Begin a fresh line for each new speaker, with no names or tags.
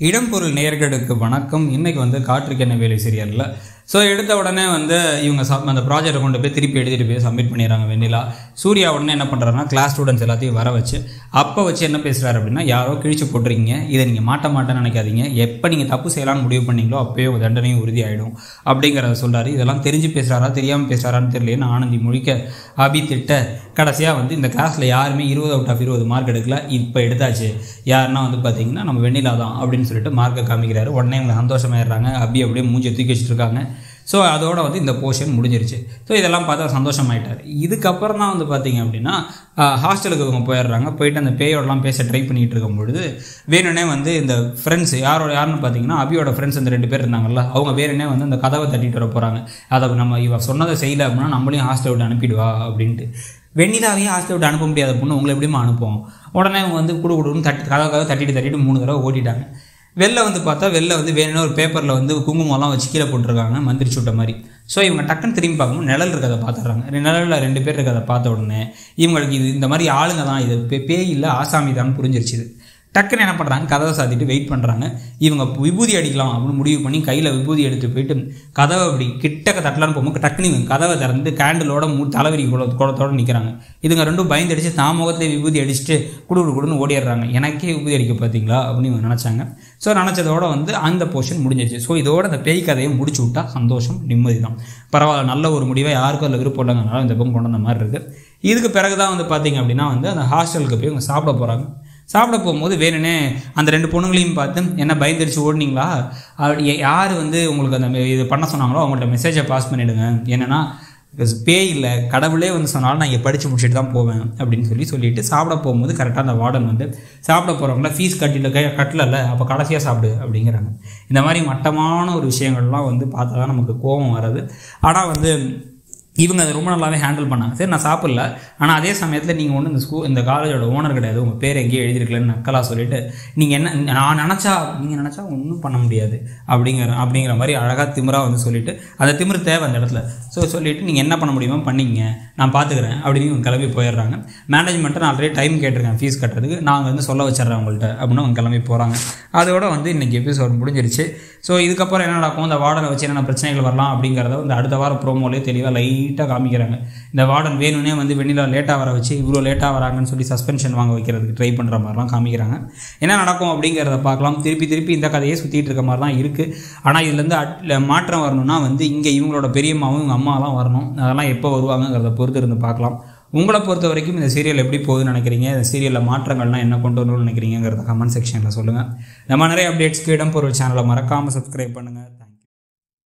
இடம்பொருள் நேயர்களுக்கு வணக்கம் இன்னைக்கு வந்து காற்றுக்கு என்ன வேலை சீரியலில் ஸோ எடுத்த உடனே வந்து இவங்க சப் அந்த ப்ராஜெக்டை கொண்டு போய் திருப்பி எடுத்துகிட்டு போய் சப்மிட் பண்ணிடுறாங்க வெண்ணிலா சூர்யா உடனே என்ன பண்ணுறாருன்னா கிளாஸ் ஸ்டூடெண்ட்ஸ் எல்லாத்தையும் வர வச்சு அப்போ வச்சு என்ன பேசுகிறாரு அப்படின்னா யாரோ கிழிச்சு போட்டிருக்கீங்க இதை நீங்கள் மாட்ட மாட்டேன்னு நினைக்காதீங்க எப்போ நீங்கள் தப்பு செய்யலாம்னு முடிவு பண்ணீங்களோ அப்போயே உங்கள் தண்டனையும் உறுதியாயிடும் அப்படிங்கிறத சொல்கிறாரு இதெல்லாம் தெரிஞ்சு பேசுகிறாரா தெரியாமல் பேசுகிறாரான்னு தெரியலேன்னு ஆனந்தி முழிக்க அபி திட்ட கடைசியாக வந்து இந்த கிளாஸில் யாருமே இருபது அவுட் ஆஃப் இருபது மார்க் எடுக்கல இப்போ எடுத்தாச்சு யாருன்னா வந்து பார்த்தீங்கன்னா நம்ம வெண்ணிலா தான் அப்படின்னு சொல்லிட்டு மார்க்கை காமிக்கிறாரு உடனே இவங்க சந்தோஷமாயிடுறாங்க அபி அப்படியே மூஞ்சி தூக்கி வச்சுட்டு இருக்காங்க ஸோ அதோட வந்து இந்த போர்ஷன் முடிஞ்சிருச்சு ஸோ இதெல்லாம் பார்த்தா சந்தோஷமாயிட்டார் இதுக்கப்புறம் தான் வந்து பார்த்தீங்க அப்படின்னா ஹாஸ்டலுக்கு இவங்க போயிடுறாங்க போயிட்டு அந்த பேயோடலாம் பேச ட்ரை பண்ணிகிட்டு இருக்கும் பொழுது வேணும்னே வந்து இந்த ஃப்ரெண்ட்ஸ் யாரோட யாருன்னு பார்த்தீங்கன்னா அபியோட ஃப்ரெண்ட்ஸ் இந்த ரெண்டு பேர் இருந்தாங்கல்ல அவங்க வேணும்னே வந்து அந்த கதவை தட்டிட்டு வர போகிறாங்க அதை நம்ம இவ சொன்னதை செய்யல அப்படின்னா நம்மளையும் ஹாஸ்டல் விட்டு அனுப்பிடுவா அப்படின்ட்டு வெண்ணிலாவையே ஹாஸ்டல் விட்டு அனுப்ப முடியாத பொண்ணு உங்களை எப்படிமா அனுப்புவோம் உடனே அவங்க வந்து குடு குடுன்னு தட்டி கதவை கதவை தட்டிட்டு தட்டிட்டு மூணு தடவை ஓட்டிட்டாங்க வெளில வந்து பார்த்தா வெளில வந்து வேணும்னு ஒரு பேப்பரில் வந்து குங்குமம்லாம் வச்சு கீழே போட்டிருக்காங்க மந்திரி சுட்ட மாதிரி ஸோ இவங்க டக்குன்னு திரும்பி பார்க்கும்போது நிழல் இருக்கிறத பார்த்துட்றாங்க நிழலில் ரெண்டு பேர் இருக்கிறத பார்த்த உடனே இவங்களுக்கு இது இந்த மாதிரி ஆளுங்க தான் இது பே- பேய் இல்லை ஆசாமி தான் புரிஞ்சிருச்சு இது டக்குன்னு என்ன பண்ணுறாங்க கதவை சாத்திட்டு வெயிட் பண்ணுறாங்க இவங்க விபூதி அடிக்கலாம் அப்படின்னு முடிவு பண்ணி கையில் விபூதி எடுத்து போயிட்டு கதவை அப்படி கிட்டக்க தட்டலான்னு போகும்போது டக்குன்னு இவங்க கதவை திறந்து கேண்டிலோட மூ தலைவரி குள குளத்தோட நிற்கிறாங்க இதுங்க ரெண்டும் பயந்து அடிச்சு தான் முகத்தை விபூதி அடிச்சுட்டு குடு குடு குடுன்னு ஓடிடுறாங்க எனக்கே விபூதி அடிக்க பார்த்தீங்களா அப்படின்னு இவங்க நினச்சாங்க ஸோ நினச்சதோட வந்து அந்த போர்ஷன் முடிஞ்சிருச்சு ஸோ இதோட அந்த பேய் கதையை முடிச்சு விட்டா சந்தோஷம் நிம்மதி தான் பரவாயில்ல நல்ல ஒரு முடிவை யாருக்கும் அதில் விருப்பம் இல்லைங்கனால இந்த பக்கம் கொண்டு வந்த மாதிரி இருக்குது இதுக்கு பிறகு தான் வந்து பார்த்தீங்க அப்படின்னா வந்து அந்த ஹாஸ்டலுக்கு போய் இவங்க சாப்பிட போகிறாங்க சாப்பிட போகும்போது வேணும்னே அந்த ரெண்டு பொண்ணுங்களையும் பார்த்து என்ன பயந்துருச்சு ஓடுனீங்களா அப்படி யார் வந்து உங்களுக்கு அந்த மெ- இது பண்ண சொன்னாங்களோ அவங்கள்ட்ட மெசேஜை பாஸ் பண்ணிவிடுங்க என்னென்னா பேய் இல்லை கடவுளே வந்து சொன்னாலும் நான் இங்கே படித்து முடிச்சுட்டு தான் போவேன் அப்படின்னு சொல்லி சொல்லிட்டு சாப்பிட போகும்போது கரெக்டாக அந்த வார்டன் வந்து சாப்பிட போகிறவங்கள ஃபீஸ் கட்டில க கட்டலல்ல அப்போ கடைசியாக சாப்பிடு அப்படிங்கிறாங்க இந்த மாதிரி மட்டமான ஒரு விஷயங்கள்லாம் வந்து பார்த்தா தான் நமக்கு கோபம் வராது ஆனால் வந்து இவங்க அதை ரொம்ப நல்லாவே ஹேண்டில் பண்ணாங்க சரி நான் சாப்பிடல ஆனால் அதே சமயத்தில் நீங்கள் ஒன்று இந்த ஸ்கூல் இந்த காலேஜோட ஓனர் கிடையாது உங்கள் பேர் எங்கேயோ எழுதிருக்கலன்னு நக்கலாக சொல்லிட்டு நீங்கள் என்ன நான் நினச்சா நீங்கள் நினச்சா ஒன்றும் பண்ண முடியாது அப்படிங்கிற அப்படிங்கிற மாதிரி அழகாக திமிராக வந்து சொல்லிட்டு அந்த திமிரு தேவை அந்த இடத்துல ஸோ சொல்லிட்டு நீங்கள் என்ன பண்ண முடியுமோ பண்ணிங்க நான் பார்த்துக்கிறேன் அப்படின்னு இவங்க கிளம்பி போயிடுறாங்க மேனேஜ்மெண்ட்டை நான் ஆல்ரெடி டைம் கேட்டிருக்கேன் ஃபீஸ் கட்டுறதுக்கு நாங்கள் வந்து சொல்ல வச்சிடுறேன் உங்கள்கிட்ட அப்படின்னு அவங்க கிளம்பி போகிறாங்க அதோட வந்து இன்றைக்கி எபிசோட் முடிஞ்சிருச்சு ஸோ இதுக்கப்புறம் என்ன நடக்கும் இந்த வார்டனை வச்சு என்னென்ன பிரச்சனைகள் வரலாம் அப்படிங்கிறத வந்து அடுத்த வாரம் ப்ரோமோலேயே தெளிவாக லைட்டாக காமிக்கிறாங்க இந்த வார்டன் வேணும்னே வந்து வெண்ணிலா லேட்டாக வர வச்சு இவ்வளோ லேட்டாக வராங்கன்னு சொல்லி சஸ்பென்ஷன் வாங்க வைக்கிறதுக்கு ட்ரை பண்ணுற மாதிரிலாம் காமிக்கிறாங்க என்ன நடக்கும் அப்படிங்கிறத பார்க்கலாம் திருப்பி திருப்பி இந்த கதையே சுற்றிட்டு இருக்க மாதிரி தான் இருக்குது ஆனால் இதுலேருந்து அட் மாற்றம் வரணும்னா வந்து இங்கே இவங்களோட பெரியம்மாவும் இவங்க அம்மாலாம் வரணும் அதெல்லாம் எப்போ வருவாங்கங்கிறத பொறுத்து இருந்து பார்க்கலாம் உங்களை பொறுத்த வரைக்கும் இந்த சீரியல் எப்படி போகுதுன்னு நினைக்கிறீங்க இந்த சீரியலில் மாற்றங்கள்லாம் என்ன கொண்டு வரணும்னு நினைக்கிறீங்கிறத கமெண்ட் செக்ஷனில் சொல்லுங்கள் நம்ம நிறைய அப்டேட்ஸ்க்கு இடம் பொருள் சேனலை மறக்காமல் சப்ஸ்கிரைப் பண்ணுங்கள்